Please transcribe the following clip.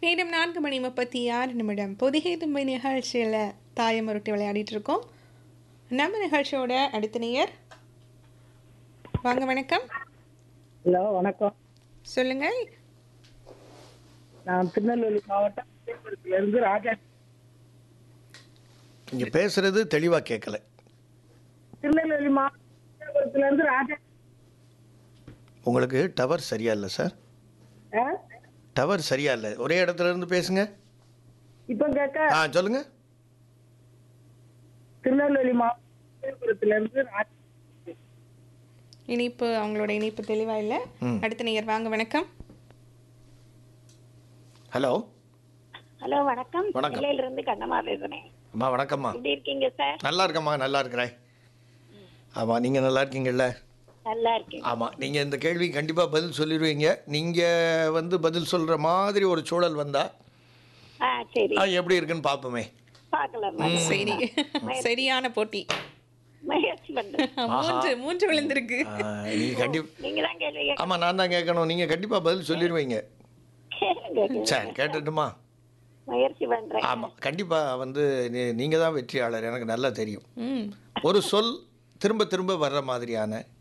நேரம் நான்கு மணி முப்பத்தி ஆறு நிமிடம் பொதிகை தும்பை நிகழ்ச்சியில் தாயம் உருட்டி விளையாடிட்டு இருக்கோம் நம்ம நிகழ்ச்சியோட அடுத்த நேயர் வாங்க வணக்கம் ஹலோ வணக்கம் சொல்லுங்க நான் திருநெல்வேலி மாவட்டம் விஜயபுரத்துல இருந்து ராஜா இங்கே பேசுறது தெளிவாக கேட்கல திருநெல்வேலி மாவட்டம் விஜயபுரத்துல இருந்து ராஜா உங்களுக்கு டவர் சரியா இல்லை சார் ஆ? டவர் சரியா இல்லை ஒரே இடத்துல இருந்து பேசுங்க இப்போ கேட்க ஆ சொல்லுங்க திருநெல்வேலி மாவட்டம் விஜயபுரத்துல இருந்து ராஜா இனிப்பு அவங்களோட இனிப்பு தெளிவா இல்லை ம். அடுத்த நேயர் வாங்க வணக்கம் ஹலோ ஹலோ வணக்கம் வணக்கம். நெல்லையில இருந்து கண்ணம்மா பேசுறேன் அம்மா வணக்கம்மா எப்படி இருக்கீங்க சார் நல்லா இருக்கம்மா நல்லா இருக்கிறேன் ஆமாம் நீங்கள் நல்லா இருக்கீங்கல்ல நல்லா இருக்கேன் ஆமாம் நீங்கள் இந்த கேள்வி கண்டிப்பாக பதில் சொல்லிடுவீங்க நீங்கள் வந்து பதில் சொல்கிற மாதிரி ஒரு சூழல் வந்தால் ஆ சரி எப்படி இருக்குன்னு பார்ப்போமே பார்க்கலாம் சரி சரியான போட்டி முயற்சி பண்றேன் மூன்று மூன்று விழுந்திருக்கு நீங்கள் கண்டிப்பாக நீங்க தான் கேள்வி கேட்க- ஆமாம் நான் தான் கேட்கணும் நீங்கள் கண்டிப்பாக பதில் சொல்லிடுவீங்க கேளுங்க, கேளுங்க. சரி கேட்டுட்டுமா முயற்சி பண்றேன் ஆமாம் கண்டிப்பாக வந்து நீங்கள் தான் வெற்றியாளர் எனக்கு நல்லா தெரியும் ம் ஒரு சொல் திரும்ப திரும்ப வர்ற மாதிரியான